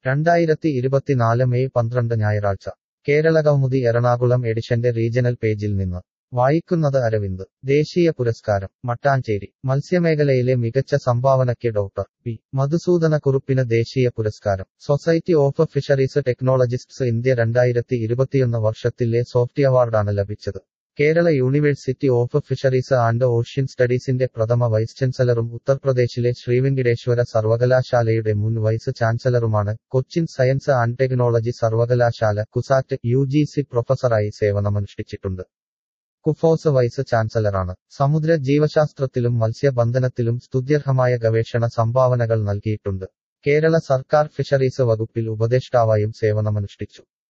രണ്ടായിരത്തി ഇരുപത്തിനാല് മെയ് പന്ത്രണ്ട് ഞായറാഴ്ച കേരളകൗമുദി എറണാകുളം എഡിഷന്റെ റീജണൽ പേജിൽ നിന്ന് വായിക്കുന്നത് അരവിന്ദ് ദേശീയ പുരസ്കാരം മട്ടാഞ്ചേരി മത്സ്യമേഖലയിലെ മികച്ച സംഭാവനയ്ക്ക് ഡോക്ടർ പി മധുസൂദനക്കുറുപ്പിന് ദേശീയ പുരസ്കാരം society of fisheries technologists India രണ്ടായിരത്തി ഇരുപത്തിയൊന്ന് വർഷത്തിലെ സോഫ്റ്റ് അവാർഡാണ് ലഭിച്ചത് Kerala university of fisheries and ocean സ്റ്റഡീസിന്റെ പ്രഥമ വൈസ് ചാൻസലറും ഉത്തർപ്രദേശിലെ ശ്രീവെങ്കിടേശ്വര സർവകലാശാലയുടെ മുൻ വൈസ് ചാൻസലറുമാണ് കൊച്ചിൻ സയൻസ് ആൻഡ് ടെക്നോളജി സർവകലാശാല കുസാറ്റ് യു ജി സി പ്രൊഫസറായി സേവനമനുഷ്ഠിച്ചിട്ടുണ്ട് കുഫോസ് വൈസ് ചാൻസലറാണ് സമുദ്ര ജീവശാസ്ത്രത്തിലും മത്സ്യബന്ധനത്തിലും സ്തുത്യർഹമായ ഗവേഷണ സംഭാവനകൾ നൽകിയിട്ടുണ്ട് കേരള സർക്കാർ ഫിഷറീസ് വകുപ്പിൽ ഉപദേഷ്ടാവായും സേവനമനുഷ്ഠിച്ചു